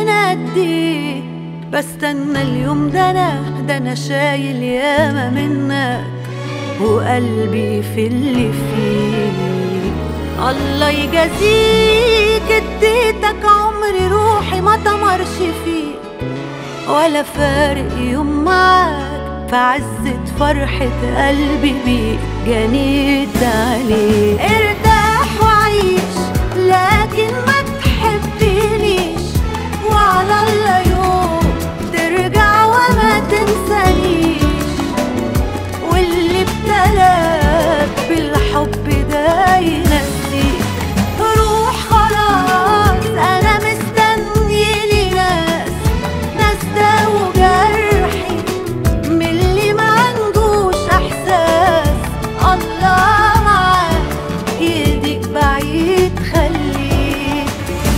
بنديك بستنى اليوم ده انا ده انا شايل ياما منك وقلبي في اللي فيه الله يجازيك اديتك عمري روحي ما تمرش فيك ولا فارق يوم معاك في عزة فرحة قلبي بيك جنيت عليك ارتاح وعيش لكن ما تحبنيش وعلى الله يوم ترجع وما تنسانيش واللي ابتلاك بالحب ده ينسيك روح خلاص انا مستنيلي ناس ناس داووا جرحي من اللي ما عندوش احساس الله معاك ايديك بعيد خليك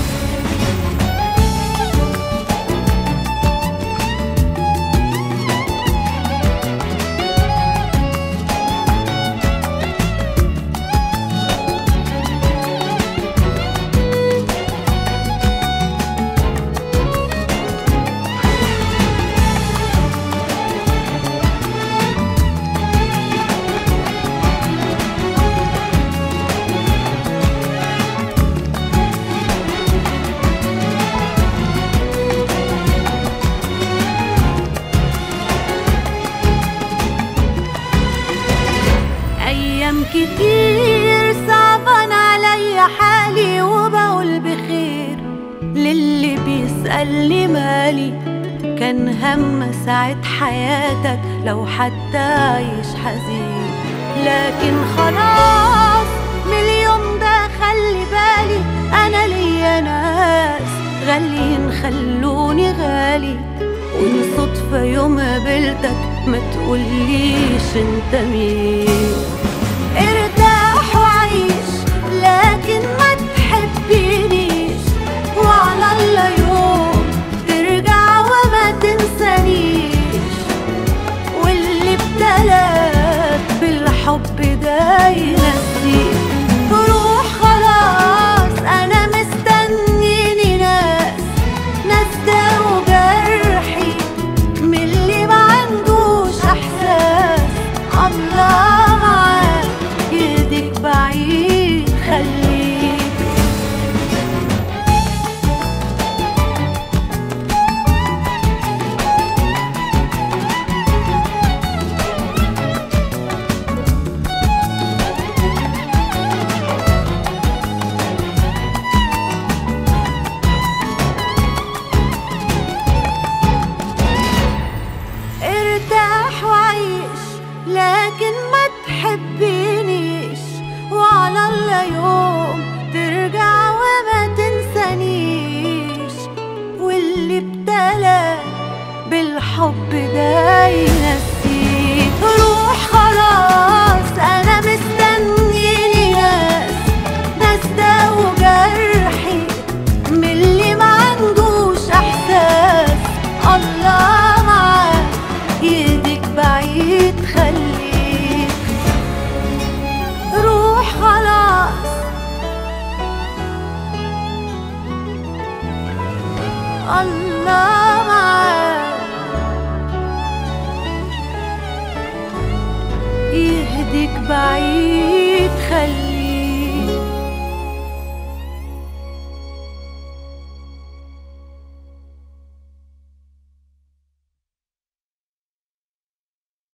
أيام كتير صعبان عليا حالي وبقول بخير للي بيسألني مالي كان هم ساعة حياتك لو حتى عايش حزين لكن خلاص من اليوم ده خلي بالي أنا ليا ناس غاليين خلوني غالي وإن صدفة يوم قابلتك ما تقوليش انت مين ارتاح وعيش لكن ما تحبنيش وعلى الله يوم ترجع وما تنسانيش واللي ابتلاك بالحب ده ينسيك روح خلاص انا مستنيني ناس ناس داووا جرحي من اللي ما عندوش احساس الله معاك ايدك بعيد خليك ارتاح وعيش لكن ما تحبنيش وعلى الله يوم ترجع وما تنسانيش واللي ابتلى بالحب ده ينسيك روح خلاص انا مستنيني ناس ناس داووا جرحي من اللي ما عندوش احساس الله معاك ايدك بعيد خليك روح خلاص الله معاك يهديك بعيد خليك